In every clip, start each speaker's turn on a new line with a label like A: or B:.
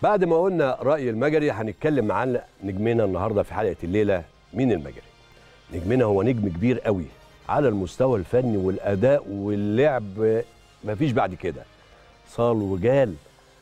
A: بعد ما قلنا راي المجري هنتكلم عن نجمنا النهارده في حلقه الليله مين المجري نجمنا هو نجم كبير قوي على المستوى الفني والاداء واللعب مفيش بعد كده صال وجال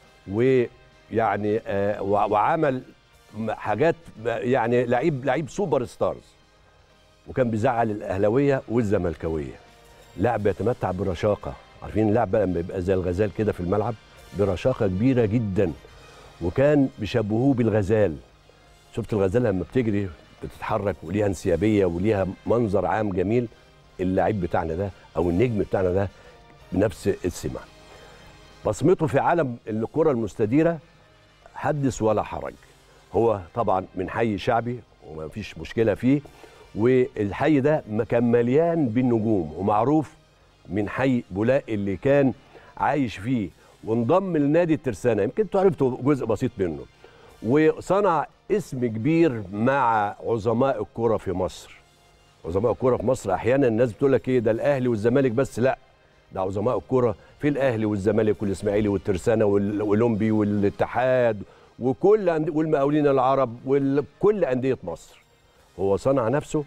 A: ويعني آه وعمل حاجات يعني لعيب لعيب سوبر ستارز وكان بيزعل الاهلاويه والزملكاويه لاعب بيتمتع برشاقه عارفين اللاعب بقى لما يبقى زي الغزال كده في الملعب برشاقه كبيره جدا وكان بيشبهوه بالغزال شفت الغزال لما بتجري بتتحرك وليها انسيابيه وليها منظر عام جميل اللعيب بتاعنا ده او النجم بتاعنا ده بنفس السمه بصمته في عالم الكره المستديره حدث ولا حرج هو طبعا من حي شعبي وما فيش مشكله فيه والحي ده كان مليان بالنجوم ومعروف من حي بولاق اللي كان عايش فيه وانضم لنادي الترسانه يمكن انتوا عرفتوا جزء بسيط منه وصنع اسم كبير مع عظماء الكره في مصر عظماء الكره في مصر احيانا الناس بتقول لك ايه ده الاهلي والزمالك بس لا ده عظماء الكره في الاهلي والزمالك والاسماعيلي والترسانه والاولمبي والاتحاد وكل والمقاولين العرب وكل انديه مصر هو صنع نفسه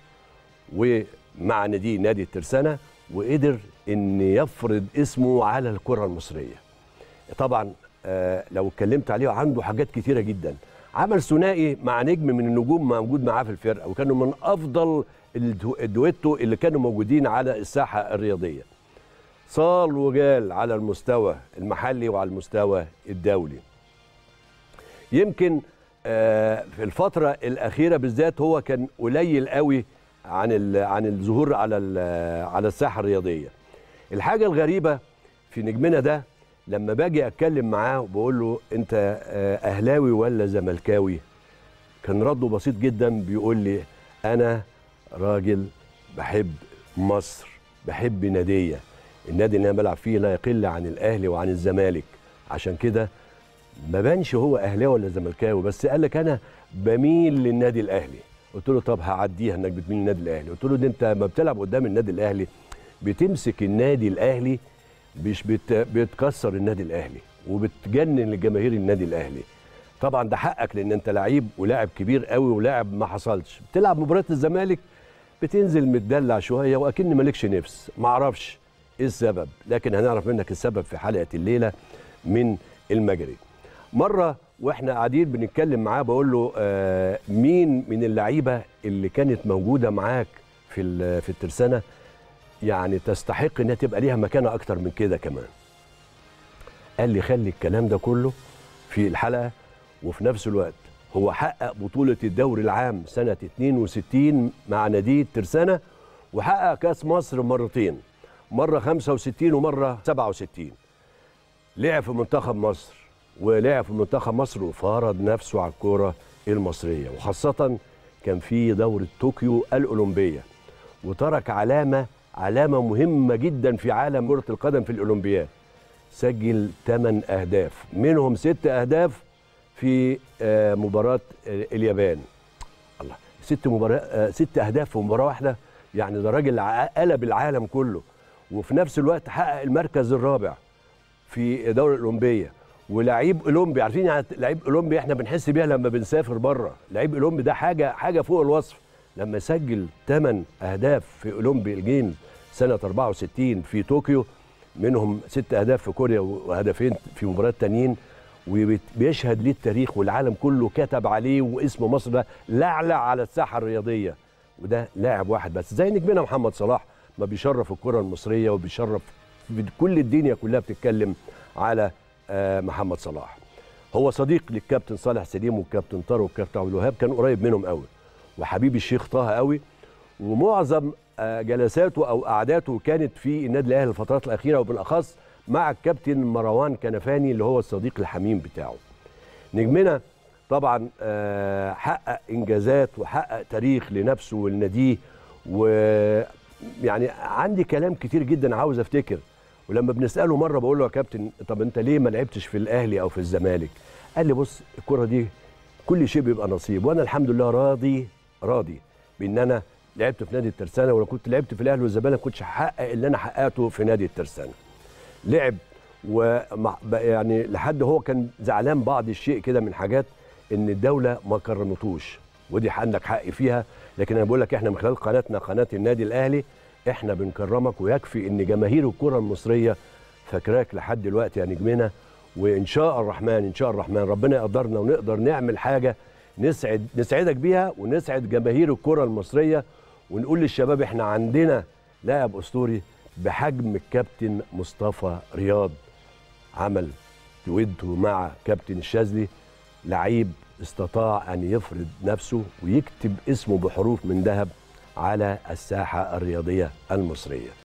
A: ومع نادي نادي الترسانه وقدر ان يفرض اسمه على الكره المصريه طبعا آه لو اتكلمت عليه عنده حاجات كتيره جدا عمل ثنائي مع نجم من النجوم موجود معاه في الفرقه وكانوا من افضل الدويتو اللي كانوا موجودين على الساحه الرياضيه صال وجال على المستوى المحلي وعلى المستوى الدولي يمكن آه في الفتره الاخيره بالذات هو كان قليل قوي عن عن الظهور على على الساحه الرياضيه الحاجه الغريبه في نجمنا ده لما باجي اتكلم معاه وبقول له انت اهلاوي ولا زملكاوي كان رده بسيط جدا بيقول لي انا راجل بحب مصر بحب ناديه النادي اللي انا بلعب فيه لا يقل عن الاهلي وعن الزمالك عشان كده ما بانش هو اهلاوي ولا زملكاوي بس قال لك انا بميل للنادي الاهلي قلت له طب هعديها انك بتميل للنادي الاهلي قلت له ده انت ما بتلعب قدام النادي الاهلي بتمسك النادي الاهلي مش بت... بتكسر النادي الاهلي وبتجنن لجماهير النادي الاهلي طبعا ده حقك لان انت لعيب ولاعب كبير قوي ولاعب ما حصلش بتلعب مباراه الزمالك بتنزل متدلع شويه واكن مالكش نفس ما اعرفش ايه السبب لكن هنعرف منك السبب في حلقه الليله من المجري مره واحنا قاعدين بنتكلم معاه بقول له آه مين من اللعيبه اللي كانت موجوده معاك في في الترسانه يعني تستحق انها تبقى ليها مكانه اكتر من كده كمان قال لي خلي الكلام ده كله في الحلقه وفي نفس الوقت هو حقق بطوله الدوري العام سنه 62 مع نادي الترسانه وحقق كاس مصر مرتين مره 65 ومره 67 لعب في منتخب مصر ولعب في منتخب مصر وفرض نفسه على الكوره المصريه وخاصه كان في دوره طوكيو الاولمبيه وترك علامه علامه مهمه جدا في عالم كره القدم في الاولمبياد سجل 8 اهداف منهم 6 اهداف في مباراه اليابان الله ست مباراه ست اهداف في مباراه واحده يعني ده راجل قلب العالم كله وفي نفس الوقت حقق المركز الرابع في دوره الاولمبيه ولعيب اولمبي عارفين يعني لعيب اولمبي احنا بنحس بيها لما بنسافر بره لعيب اولمبي ده حاجه حاجه فوق الوصف لما سجل 8 اهداف في اولمبي الجيمز سنه 64 في طوكيو منهم ست اهداف في كوريا وهدفين في مباريات تانيين وبيشهد ليه التاريخ والعالم كله كتب عليه واسم مصر ده لعلع على الساحه الرياضيه وده لاعب واحد بس زي نجمنا محمد صلاح ما بيشرف الكره المصريه وبيشرف كل الدنيا كلها بتتكلم على محمد صلاح هو صديق للكابتن صالح سليم والكابتن طارق والكابتن عبد الوهاب كان قريب منهم قوي وحبيب الشيخ طه قوي ومعظم جلساته او قعداته كانت في النادي الاهلي الفترات الاخيره وبالاخص مع الكابتن مروان كنفاني اللي هو الصديق الحميم بتاعه نجمنا طبعا حقق انجازات وحقق تاريخ لنفسه ولناديه ويعني عندي كلام كتير جدا عاوز افتكر ولما بنساله مره بقول له يا كابتن طب انت ليه ما لعبتش في الاهلي او في الزمالك قال لي بص الكره دي كل شيء بيبقى نصيب وانا الحمد لله راضي راضي بان انا لعبت في نادي الترسانه ولو كنت لعبت في الاهلي والزمالك كنتش هحقق اللي انا حققته في نادي الترسانه لعب ومع ب- يعني لحد هو كان زعلان بعض الشيء كده من حاجات ان الدوله ما كرمتوش ودي عندك حق فيها لكن انا بقول لك احنا من خلال قناتنا قناه النادي الاهلي احنا بنكرمك ويكفي ان جماهير الكره المصريه فاكراك لحد دلوقتي يا نجمنا وان شاء الرحمن ان شاء الرحمن ربنا يقدرنا ونقدر نعمل حاجه نسعد نسعدك بيها ونسعد جماهير الكره المصريه ونقول للشباب احنا عندنا لاعب اسطوري بحجم الكابتن مصطفى رياض عمل دويتو مع كابتن الشاذلي لعيب استطاع ان يفرض نفسه ويكتب اسمه بحروف من ذهب على الساحه الرياضيه المصريه